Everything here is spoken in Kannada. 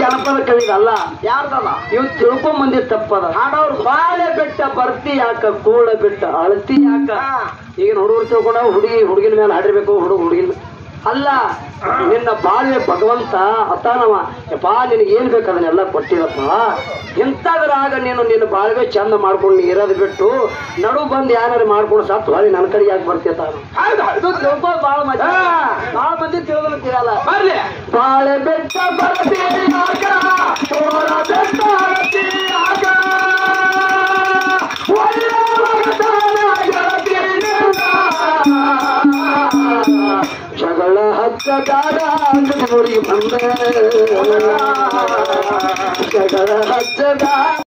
ಜನಪದ ಕವಿದಲ್ಲ ಯಾರ್ದಲ್ಲ ಇವ್ ತಿಳ್ಕೊಂಡ್ ಬಂದಿ ತಪ್ಪದ ಹಾಡೋರು ಬಾಳೆ ಬೆಟ್ಟ ಬರ್ತಿ ಯಾಕ ಕೂಳ ಬೆಟ್ಟ ಅಳತಿ ಯಾಕ ಹಾ. ಈಗ ಹುಡುಗರು ತಿಳ್ಕೊಂಡ ಹುಡುಗಿ ಹುಡುಗಿನ ಮೇಲೆ ಹಾಡಿರ್ಬೇಕು ಹುಡುಗ ಹುಡುಗಿನ ಅಲ್ಲ ನಿನ್ನ ಬಾಳ್ವೆ ಭಗವಂತ ಅತಾನವ ಯಪ್ಪಾ ನಿನಗೆ ಏನ್ ಬೇಕು ಅದನ್ನೆಲ್ಲ ಕೊಟ್ಟಿರಪ್ಪ ಇಂಥದ್ರಾಗ ನೀನು ನಿನ್ನ ಬಾಳ್ವೆ ಚಂದ ಮಾಡ್ಕೊಂಡು ನೀ ಇರೋದು ಬಿಟ್ಟು ನಡು ಬಂದು ಯಾರು ಮಾಡ್ಕೊಂಡು ಸತ್ತು ಹೊಳಿ ನನ್ನ ಕಡೆ ಯಾಕೆ ಬರ್ತೀಯ ತಾನು ಹೌದು ಇದು ತಿಳ್ಕೊಳ್ಳೋದು ಬಾಳ ಮಜಾ ಹಾ. ಬಾಳ ಮಂದಿ ತಿಳಿದ್ರು ತಿಳಲ್ಲ ಬರ್ಲಿ ಬಾಳೆ ಬೆಟ್ಟ ಬರ್ತೀಯಾಗ ಚೋರ ಬೆಟ್ಟ ಹತ್ತೀಯಾಗ ಒಳ್ಳೆ ಮಗತನ ಗೆಳತಿಯರಿಂದ. ಜಗಳ ಹಚ್ಚದಾಡ ಅಂಗಡಿ ಬಂದ ಜಗಳ ಹಚ್ಚದ